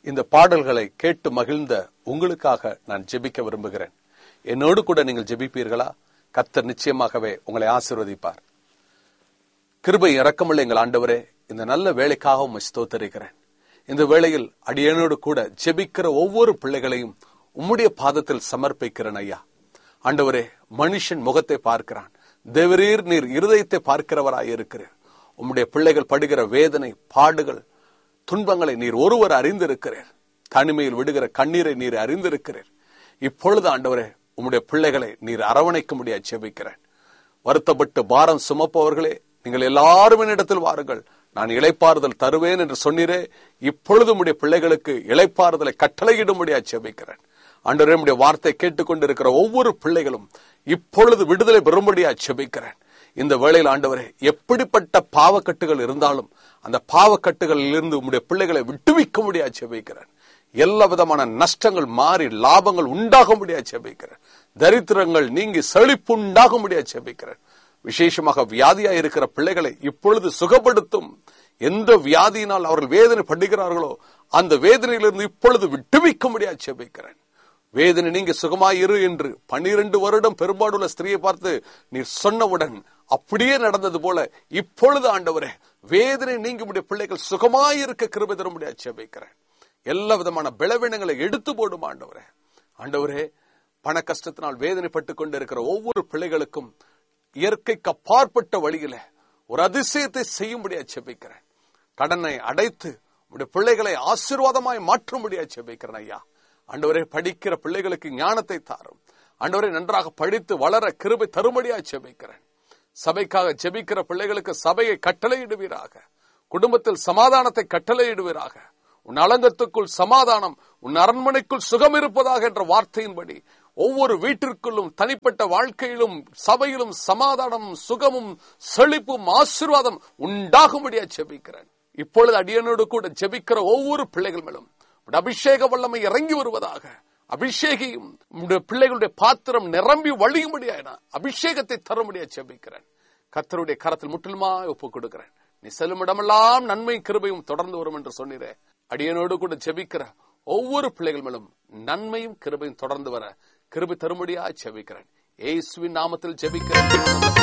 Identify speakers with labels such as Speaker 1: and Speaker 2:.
Speaker 1: இந்த பாடல்களை கேட்டு மகிழ்ந்த உங்களுக்காக நான் ஜெபிக்க விரும்புகிறேன் என்னோடு கூட நீங்கள் ஜெபிப்பீர்களா கர்த்தர் நிச்சயமாகவே உங்களை ஆசிர்வதிப்பார் கிருபை இறக்கமுள்ள எங்கள் ஆண்டவரே இந்த நல்ல வேலைக்காக உம்மை ஸ்தோத்தரிக்கிறேன் இந்த வேளையில் அடியனோடு கூட ஜெபிக்கிற ஒவ்வொரு பிள்ளைகளையும் உம்முடைய பாதத்தில் சமர்ப்பிக்கிறேன் ஐயா ஆண்டவரே மனுஷன் முகத்தை பார்க்கிறான் தேவரீர் நீர் இருதயத்தை பார்க்கிறவராய் இருக்கிறீர் உம்முடைய பிள்ளைகள் படுகிற வேதனை பாடுகள் துன்பங்களை நீர் ஒருவர் அறிந்திருக்கிறீர் தனிமையில் விடுகிற கண்ணீரை நீர் அறிந்திருக்கிறீர் இப்பொழுது ஆண்டவரே உம்முடைய பிள்ளைகளை நீர் அரவணைக்க முடியாது ஜெபிக்கிறேன் வருத்தப்பட்டு பாரம் சுமப்பவர்களே நீங்கள் எல்லாரும் என்னிடத்தில் வாருங்கள் நான் இளைப்பாறுதல் தருவேன் என்று சொன்னீரே இப்பொழுது உடைய பிள்ளைகளுக்கு இளைப்பாறுதலை கட்டளையிடும்படியா ஜெபிக்கிறேன் ஆண்டவரே உடைய வார்த்தை கேட்டுக்கொண்டிருக்கிற ஒவ்வொரு பிள்ளைகளும் இப்பொழுது விடுதலை பெறும்படியா ஜெபிக்கிறேன் இந்த வேளையில் ஆண்டவரே எப்படிப்பட்ட பாவக்கட்டுகள் இருந்தாலும் அந்த பாவக்கட்டுகளில் இருந்து உம்முடைய பிள்ளைகளை விட்டுவிக்க முடியா ஜெபிக்கிறேன் எல்லா விதமான நஷ்டங்கள் மாறி லாபங்கள் உண்டாக முடியா ஜெபிக்கிறேன் தரித்திரங்கள் நீங்கி செழிப்பு உண்டாக முடியா ஜெபிக்கிறேன் விசேஷமாக வியாதியா இருக்கிற பிள்ளைகளை இப்பொழுது சுகப்படுத்தும் எந்த வியாதியினால் அவர்கள் வேதனை படுகிறார்களோ அந்த வேதனையிலிருந்து இப்பொழுது விட்டுவிக்க முடியாது ஜெபிக்கிறேன் வேதனை நீங்க சுகமாயிரு என்று பன்னிரண்டு வருடம் பெரும்பாடுள்ள ஸ்திரியை பார்த்து நீர் சொன்னவுடன் அப்படியே நடந்தது போல இப்பொழுது ஆண்டவரே வேதனை நீங்க உடைய பிள்ளைகள் சுகமாயிருக்க கிருபை தர முடியாது ஜெபிக்கிறேன் எல்லா விதமான பலவீனங்களை எடுத்து போடும் ஆண்டவரே ஆண்டவரே பண கஷ்டத்தினால் வேதனைப்பட்டு கொண்டிருக்கிற ஒவ்வொரு பிள்ளைகளுக்கும் இயற்கைக்கு அப்பாற்பட்ட வழியில ஒரு அதிசயத்தை செய்யும்படியா ஜெபிக்கிறேன் கடனை அடைத்து உடைய பிள்ளைகளை ஆசீர்வாதமாய் மாற்றும்படியா ஜெபிக்கிறேன் ஐயா ஆண்டவரே படிக்கிற பிள்ளைகளுக்கு ஞானத்தை தாரும் ஆண்டவரே நன்றாக படித்து வளர கிருபை தரும்படியா ஜெபிக்கிறேன் சபைக்காக ஜெபிக்கிற பிள்ளைகளுக்கு சபையை கட்டளையிடுவீராக குடும்பத்தில் சமாதானத்தை கட்டளையிடுவீராக உன் அலங்கத்துக்குள் சமாதானம் உன் அரண்மனைக்குள் சுகம் இருப்பதாக என்ற வார்த்தையின்படி ஒவ்வொரு வீட்டிற்குள்ளும் தனிப்பட்ட வாழ்க்கையிலும் சபையிலும் சமாதானமும் சுகமும் செழிப்பும் ஆசீர்வாதம் உண்டாகும்படியா ஜெபிக்கிறேன் இப்பொழுது அடியனோடு கூட ஜெபிக்கிற ஒவ்வொரு பிள்ளைகள் மேலும் உம்முடைய அபிஷேக வல்லமை இறங்கி வருவதாக அபிஷேகியும் உம்முடைய பிள்ளைகளுடைய பாத்திரம் நிரம்பி வழியும்படியா நான் அபிஷேகத்தை தரும்படியா ஜெபிக்கிறேன் கர்த்தருடைய கரத்தில் முற்றிலுமா ஒப்புக் கொடுக்கிறேன் நீ செல்லும் இடமெல்லாம் நன்மை கிருபையும் தொடர்ந்து வரும் என்று சொன்னீரே அடியனோடு கூட ஜெபிக்கிற ஒவ்வொரு பிள்ளைகள் மேலும் நன்மையும் கிருபையும் தொடர்ந்து வர கிருபை தரும்படியா ஜெபிக்கிறேன் ஏசுவின் நாமத்தில் ஜெபிக்கிறேன்